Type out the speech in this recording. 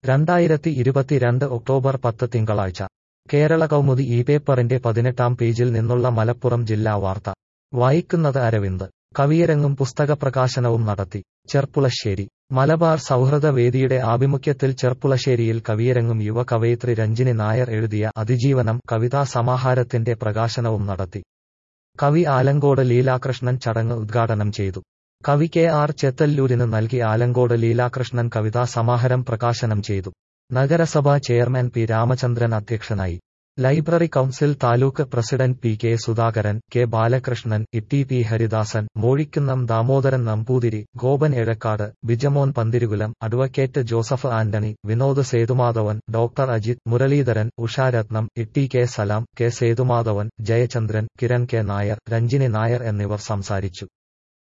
രണ്ടായിരത്തി ഇരുപത്തിരണ്ട് ഒക്ടോബർ പത്ത് തിങ്കളാഴ്ച കേരള കൗമുദി ഈ പേപ്പറിന്റെ പതിനെട്ടാം പേജിൽ നിന്നുള്ള മലപ്പുറം ജില്ലാ വാർത്ത വായിക്കുന്നത് അരവിന്ദ് കവിയരങ്ങും പുസ്തക പ്രകാശനവും നടത്തി ചെർപ്പുളശ്ശേരി മലബാർ സൗഹൃദ വേദിയുടെ ആഭിമുഖ്യത്തിൽ ചെർപ്പുളശ്ശേരിയിൽ കവിയരങ്ങും യുവ കവയിത്രി രഞ്ജിനി നായർ എഴുതിയ അതിജീവനം കവിതാ സമാഹാരത്തിന്റെ പ്രകാശനവും നടത്തി കവി ആലങ്കോട് ലീലാകൃഷ്ണൻ ചടങ്ങ് ഉദ്ഘാടനം ചെയ്തു കവി കെ ആർ ചെത്തല്ലൂരിന് നൽകി ആലങ്കോട് ലീലാകൃഷ്ണൻ കവിതാ സമാഹാരം പ്രകാശനം ചെയ്തു നഗരസഭാ ചെയർമാൻ പി രാമചന്ദ്രൻ അധ്യക്ഷനായി library council taluk president P K Sudhakaran K Balakrishnan Itty P Haridasan Mozhikkunnam Damodaran Namboothiri Gopan Ezhakkad Bijamon Panthirukulam advocate Joseph Antony Vinod Sethumadhavan doctor Ajith Muraleedharan Usharatnam Itty K Salam K Sethumadhavan Jayachandran Kiran K Nair Ranjini Nair എന്നിവർ സംസാരിച്ചു